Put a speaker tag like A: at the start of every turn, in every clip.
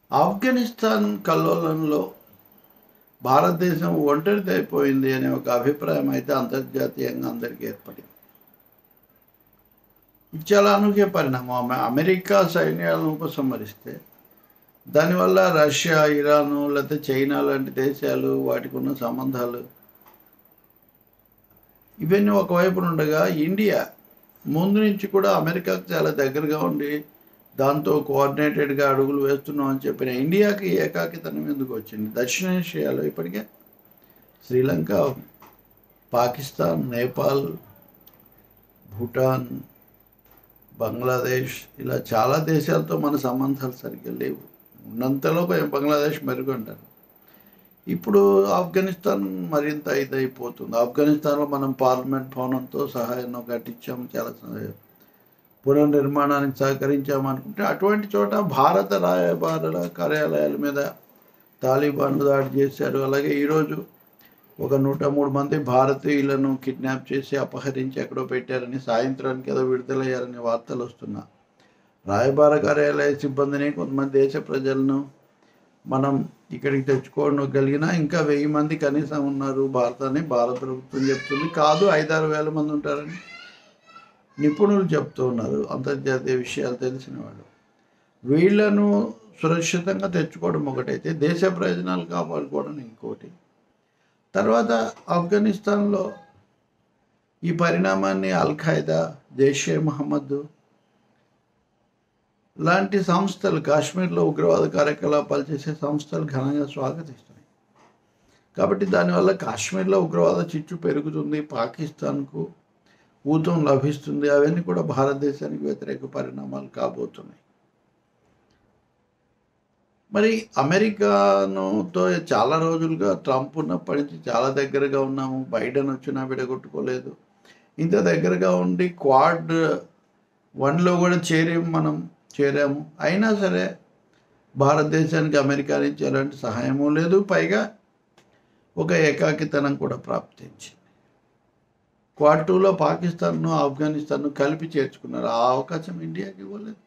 A: ఆఫ్ఘనిస్తాన్ కల్లోలంలో భారతదేశం ఒంటరిది అయిపోయింది అనే ఒక అభిప్రాయం అయితే అంతర్జాతీయంగా అందరికీ ఏర్పడింది ఇది చాలా అనూహ్య పరిణామం అమె- అమెరికా సైన్యాలను ఉపసంహరిస్తే దానివల్ల రష్యా ఇరాను లేకపోతే చైనా లాంటి దేశాలు వాటికి ఉన్న సంబంధాలు ఇవన్నీ ఒకవైపు ఉండగా ఇండియా ముందు నుంచి కూడా అమెరికాకు చాలా దగ్గరగా ఉండి దాంతో కోఆర్డినేటెడ్గా అడుగులు వేస్తున్నాం అని చెప్పిన ఇండియాకి ఏకాకితనం ఎందుకు వచ్చింది దక్షిణాసియాలో ఇప్పటికే శ్రీలంక పాకిస్తాన్ నేపాల్ భూటాన్ బంగ్లాదేశ్ ఇలా చాలా దేశాలతో మన సంబంధాలు సరిగ్గా లేవు ఉన్నంతలో కొంచెం బంగ్లాదేశ్ మెరుగు అంటారు ఇప్పుడు ఆఫ్ఘనిస్తాన్ మరింత ఇదైపోతుంది ఆఫ్ఘనిస్తాన్లో మనం పార్లమెంట్ భవనంతో సహాయం కట్టించాము చాలా సహాయం పునర్నిర్మాణానికి సహకరించాము అనుకుంటే అటువంటి చోట భారత రాయబారుల కార్యాలయాల మీద తాలిబాన్లు దాడి చేశారు అలాగే ఈరోజు ఒక నూట మూడు మంది భారతీయులను కిడ్నాప్ చేసి అపహరించి ఎక్కడో పెట్టారని సాయంత్రానికి ఏదో విడుదలయ్యారని వార్తలు వస్తున్నా రాయబార కార్యాలయ సిబ్బందిని కొంతమంది దేశ ప్రజలను మనం ఇక్కడికి తెచ్చుకోగలిగినా ఇంకా వెయ్యి మంది కనీసం ఉన్నారు భారతాన్ని భారత ప్రభుత్వం చెప్తుంది కాదు ఐదారు వేల మంది ఉంటారని నిపుణులు చెప్తూ ఉన్నారు అంతర్జాతీయ విషయాలు తెలిసిన వాళ్ళు వీళ్ళను సురక్షితంగా తెచ్చుకోవడం ఒకటైతే దేశ ప్రయోజనాలు కాపాడుకోవడం ఇంకోటి తర్వాత ఆఫ్ఘనిస్తాన్లో ఈ పరిణామాన్ని అల్ ఖైదా జైషే మహమ్మద్ లాంటి సంస్థలు కాశ్మీర్లో ఉగ్రవాద కార్యకలాపాలు చేసే సంస్థలు ఘనంగా స్వాగతిస్తున్నాయి కాబట్టి దానివల్ల కాశ్మీర్లో ఉగ్రవాద చిచ్చు పెరుగుతుంది పాకిస్తాన్కు ఊతం లభిస్తుంది అవన్నీ కూడా భారతదేశానికి వ్యతిరేక పరిణామాలు కాబోతున్నాయి మరి అమెరికానుతో చాలా రోజులుగా ట్రంప్ ఉన్నప్పటి నుంచి చాలా దగ్గరగా ఉన్నాము బైడెన్ వచ్చినా విడగొట్టుకోలేదు ఇంత దగ్గరగా ఉండి క్వాడ్ వన్లో కూడా చేరాము మనం చేరాము అయినా సరే భారతదేశానికి అమెరికా నుంచి ఎలాంటి సహాయము లేదు పైగా ఒక ఏకాకితనం కూడా ప్రాప్తించింది క్వాడ్ టూలో పాకిస్తాన్ను ఆఫ్ఘనిస్తాన్ను కలిపి చేర్చుకున్నారు ఆ అవకాశం ఇండియాకి ఇవ్వలేదు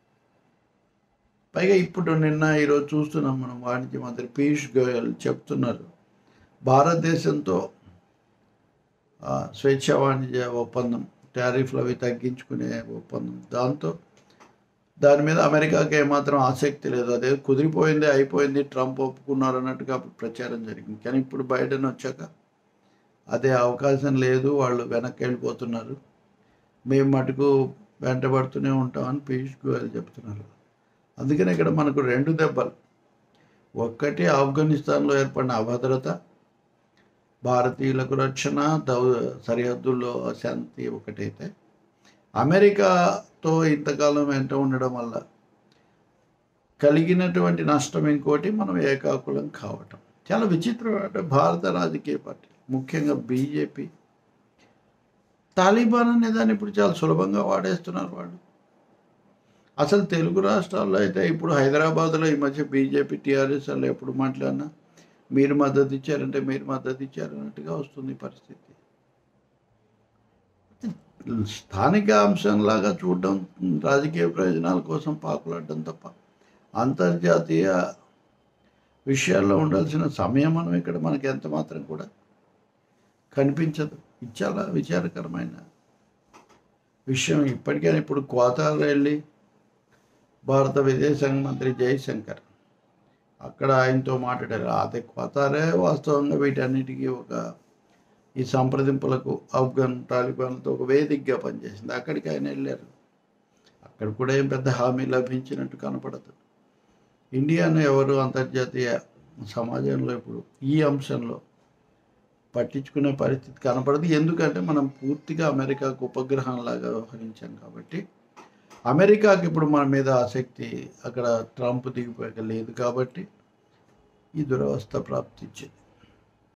A: పైగా ఇప్పుడు నిన్న ఈరోజు చూస్తున్నాం మనం వాణిజ్య మంత్రి పీయూష్ గోయల్ చెప్తున్నారు భారతదేశంతో ఆ, స్వేచ్ఛ వాణిజ్య ఒప్పందం టారిఫ్లు అవి తగ్గించుకునే ఒప్పందం దాంతో దాని మీద అమెరికాకి ఏమాత్రం ఆసక్తి లేదు అదే కుదిరిపోయింది అయిపోయింది ట్రంప్ ఒప్పుకున్నారు అన్నట్టుగా అప్పుడు ప్రచారం జరిగింది కానీ ఇప్పుడు బైడెన్ వచ్చాక అదే అవకాశం లేదు వాళ్ళు వెనక్కి వెళ్ళిపోతున్నారు మేము మటుకు వెంటబడుతూనే ఉంటామని పీయూష్ గోయల్ చెప్తున్నారు అందుకని ఇక్కడ మనకు రెండు దెబ్బలు ఒక్కటి ఆఫ్ఘనిస్తాన్లో ఏర్పడిన అభద్రత భారతీయులకు రక్షణ దౌ సరిహద్దుల్లో శాంతి ఒకటైతే అమెరికాతో ఇంతకాలం వెంట ఉండడం వల్ల కలిగినటువంటి నష్టం ఇంకోటి మనం ఏకాకులం కావటం చాలా విచిత్రం అంటే భారత రాజకీయ పార్టీ ముఖ్యంగా బీజేపీ తాలిబాన్ అనే దాన్ని ఇప్పుడు చాలా సులభంగా వాడేస్తున్నారు వాళ్ళు అసలు తెలుగు రాష్ట్రాల్లో అయితే ఇప్పుడు హైదరాబాద్లో ఈ మధ్య బీజేపీ టీఆర్ఎస్ వాళ్ళు ఎప్పుడు మాట్లాడినా మీరు మద్దతు ఇచ్చారంటే మీరు మద్దతు ఇచ్చారన్నట్టుగా వస్తుంది పరిస్థితి స్థానిక అంశంలాగా చూడడం రాజకీయ ప్రయోజనాల కోసం పాకులాడడం తప్ప అంతర్జాతీయ విషయాల్లో ఉండాల్సిన సమయం మనం ఇక్కడ మనకి ఎంత మాత్రం కూడా కనిపించదు ఇది చాలా విచారకరమైన విషయం ఇప్పటికైనా ఇప్పుడు కోతారు వెళ్ళి భారత విదేశాంగ మంత్రి జయశంకర్ అక్కడ ఆయనతో మాట్లాడారు అదే కోతారే వాస్తవంగా వీటన్నిటికీ ఒక ఈ సంప్రదింపులకు ఆఫ్ఘన్ తాలిబాన్లతో ఒక వేదికగా పనిచేసింది అక్కడికి ఆయన వెళ్ళారు అక్కడ కూడా ఏం పెద్ద హామీ లభించినట్టు కనపడదు ఇండియాను ఎవరు అంతర్జాతీయ సమాజంలో ఇప్పుడు ఈ అంశంలో పట్టించుకునే పరిస్థితి కనపడదు ఎందుకంటే మనం పూర్తిగా అమెరికాకు ఉపగ్రహంలాగా వ్యవహరించాం కాబట్టి అమెరికాకి ఇప్పుడు మన మీద ఆసక్తి అక్కడ ట్రంప్ దిగిపోయాక లేదు కాబట్టి ఈ దురవస్థ ప్రాప్తించింది